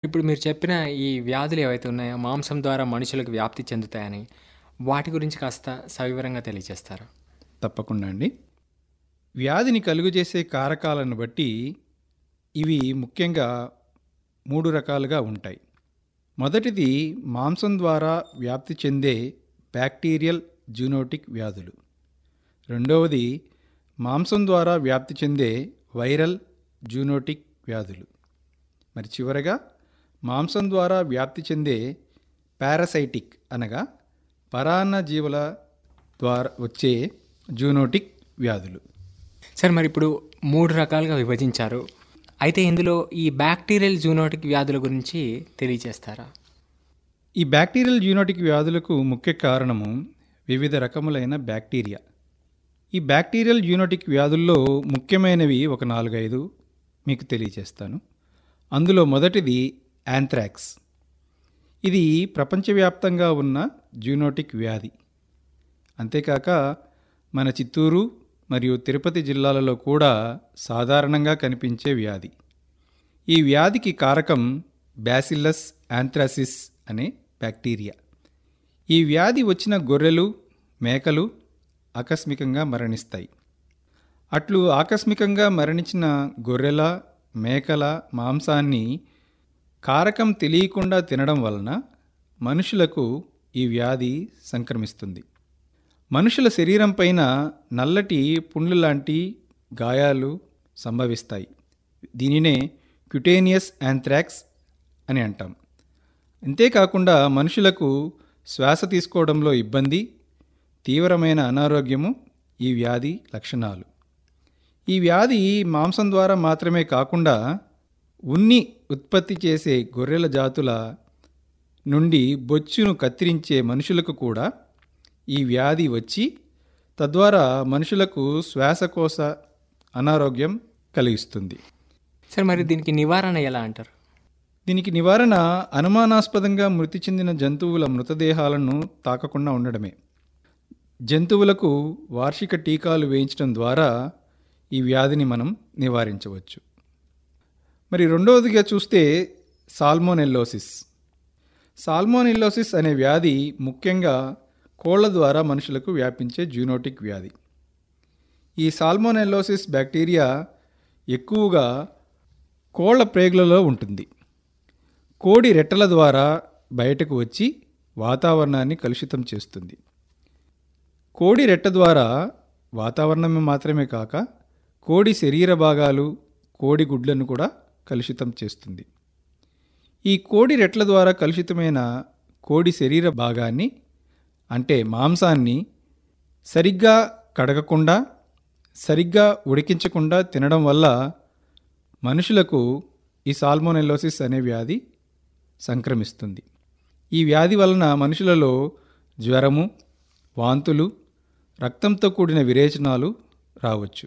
ఇప్పుడు మీరు చెప్పిన ఈ వ్యాధులు ఏవైతే ఉన్నాయో మాంసం ద్వారా మనుషులకు వ్యాప్తి చెందుతాయని వాటి గురించి కాస్త సవివరంగా తెలియజేస్తారా తప్పకుండా అండి వ్యాధిని కలుగజేసే కారకాలను బట్టి ఇవి ముఖ్యంగా మూడు రకాలుగా ఉంటాయి మొదటిది మాంసం ద్వారా వ్యాప్తి చెందే బ్యాక్టీరియల్ జూనోటిక్ వ్యాధులు రెండవది మాంసం ద్వారా వ్యాప్తి చెందే వైరల్ జూనోటిక్ వ్యాధులు మరి చివరగా మాంసం ద్వారా వ్యాప్తి చెందే పారాసైటిక్ అనగా పరాన్న జీవుల ద్వారా వచ్చే జూనోటిక్ వ్యాధులు సార్ మరి ఇప్పుడు మూడు రకాలుగా విభజించారు అయితే ఇందులో ఈ బ్యాక్టీరియల్ జూనోటిక్ వ్యాధుల గురించి తెలియజేస్తారా ఈ బ్యాక్టీరియల్ జూనోటిక్ వ్యాధులకు ముఖ్య కారణము వివిధ రకములైన బ్యాక్టీరియా ఈ బ్యాక్టీరియల్ జూనోటిక్ వ్యాధుల్లో ముఖ్యమైనవి ఒక నాలుగైదు మీకు తెలియజేస్తాను అందులో మొదటిది యాంథ్రాక్స్ ఇది ప్రపంచవ్యాప్తంగా ఉన్న జూనోటిక్ వ్యాధి అంతేకాక మన చిత్తూరు మరియు తిరుపతి జిల్లాలలో కూడా సాధారణంగా కనిపించే వ్యాధి ఈ వ్యాధికి కారకం బ్యాసిల్లస్ యాంథ్రాసిస్ అనే బ్యాక్టీరియా ఈ వ్యాధి వచ్చిన గొర్రెలు మేకలు ఆకస్మికంగా మరణిస్తాయి అట్లు ఆకస్మికంగా మరణించిన గొర్రెల మేకల మాంసాన్ని కారకం తెలియకుండా తినడం వలన మనుషులకు ఈ వ్యాధి సంక్రమిస్తుంది మనుషుల శరీరం పైన నల్లటి పుండ్లు లాంటి గాయాలు సంభవిస్తాయి దీనినే క్యుటేనియస్ యాంథ్రాక్స్ అని అంటాం అంతేకాకుండా మనుషులకు శ్వాస తీసుకోవడంలో ఇబ్బంది తీవ్రమైన అనారోగ్యము ఈ వ్యాధి లక్షణాలు ఈ వ్యాధి మాంసం ద్వారా మాత్రమే కాకుండా ఉన్ని ఉత్పత్తి చేసే గొర్రెల జాతుల నుండి బొచ్చును కత్తిరించే మనుషులకు కూడా ఈ వ్యాధి వచ్చి తద్వారా మనుషులకు శ్వాసకోశ అనారోగ్యం కలిగిస్తుంది సార్ మరి దీనికి నివారణ ఎలా అంటారు దీనికి నివారణ అనుమానాస్పదంగా మృతి చెందిన జంతువుల మృతదేహాలను తాకకుండా ఉండడమే జంతువులకు వార్షిక టీకాలు వేయించడం ద్వారా ఈ వ్యాధిని మనం నివారించవచ్చు మరి రెండవదిగా చూస్తే సాల్మోనెల్లోసిస్ సాల్మోనెల్లోసిస్ అనే వ్యాధి ముఖ్యంగా కోళ్ల ద్వారా మనుషులకు వ్యాపించే జూనోటిక్ వ్యాధి ఈ సాల్మోనెల్లోసిస్ బ్యాక్టీరియా ఎక్కువగా కోళ్ల ప్రేగులలో ఉంటుంది కోడి రెట్టల ద్వారా బయటకు వచ్చి వాతావరణాన్ని కలుషితం చేస్తుంది కోడి రెట్ట ద్వారా వాతావరణం మాత్రమే కాక కోడి శరీర భాగాలు కోడి గుడ్లను కూడా కలుషితం చేస్తుంది ఈ కోడి రెట్ల ద్వారా కలుషితమైన కోడి శరీర భాగాన్ని అంటే మాంసాన్ని సరిగ్గా కడగకుండా సరిగ్గా ఉడికించకుండా తినడం వల్ల మనుషులకు ఈ సాల్మోనెల్లోసిస్ అనే వ్యాధి సంక్రమిస్తుంది ఈ వ్యాధి వలన మనుషులలో జ్వరము వాంతులు రక్తంతో కూడిన విరేచనాలు రావచ్చు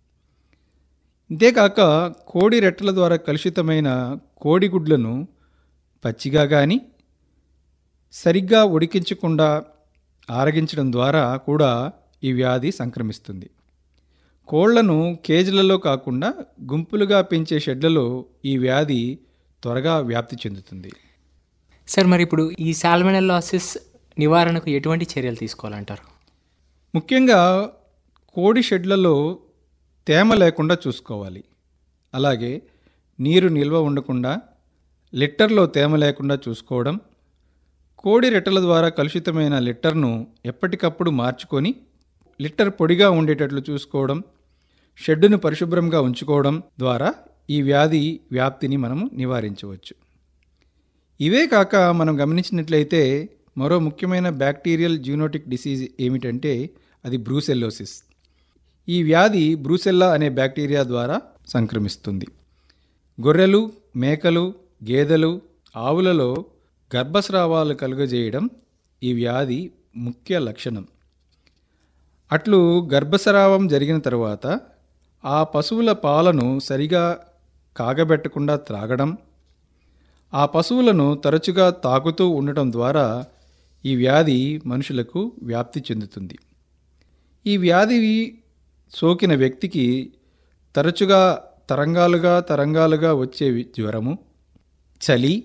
ఇంతేకాక కోడి రెట్టల ద్వారా కలుషితమైన కోడిగుడ్లను పచ్చిగా కానీ సరిగ్గా ఉడికించకుండా ఆరగించడం ద్వారా కూడా ఈ వ్యాధి సంక్రమిస్తుంది కోళ్లను కేజీలలో కాకుండా గుంపులుగా పెంచే షెడ్లలో ఈ వ్యాధి త్వరగా వ్యాప్తి చెందుతుంది సార్ మరి ఇప్పుడు ఈ సాల్మనెల్లాసిస్ నివారణకు ఎటువంటి చర్యలు తీసుకోవాలంటారు ముఖ్యంగా కోడి షెడ్లలో తేమ లేకుండా చూసుకోవాలి అలాగే నీరు నిల్వ ఉండకుండా లిట్టర్లో తేమ లేకుండా చూసుకోవడం కోడి రెట్టల ద్వారా కలుషితమైన లిట్టర్ను ఎప్పటికప్పుడు మార్చుకొని లిట్టర్ పొడిగా ఉండేటట్లు చూసుకోవడం షెడ్డును పరిశుభ్రంగా ఉంచుకోవడం ద్వారా ఈ వ్యాధి వ్యాప్తిని మనము నివారించవచ్చు ఇవే కాక మనం గమనించినట్లయితే మరో ముఖ్యమైన బ్యాక్టీరియల్ జూనోటిక్ డిసీజ్ ఏమిటంటే అది బ్రూసెల్లోసిస్ ఈ వ్యాధి బ్రూసెల్లా అనే బ్యాక్టీరియా ద్వారా సంక్రమిస్తుంది గొర్రెలు మేకలు గేదెలు ఆవులలో గర్భస్రావాలు కలుగజేయడం ఈ వ్యాధి ముఖ్య లక్షణం అట్లు గర్భస్రావం జరిగిన తర్వాత ఆ పశువుల పాలను సరిగా కాగబెట్టకుండా త్రాగడం ఆ పశువులను తరచుగా తాకుతూ ఉండటం ద్వారా ఈ వ్యాధి మనుషులకు వ్యాప్తి చెందుతుంది ఈ వ్యాధి సోకిన వ్యక్తికి తరచుగా తరంగాలుగా తరంగాలుగా వచ్చే జ్వరము చలి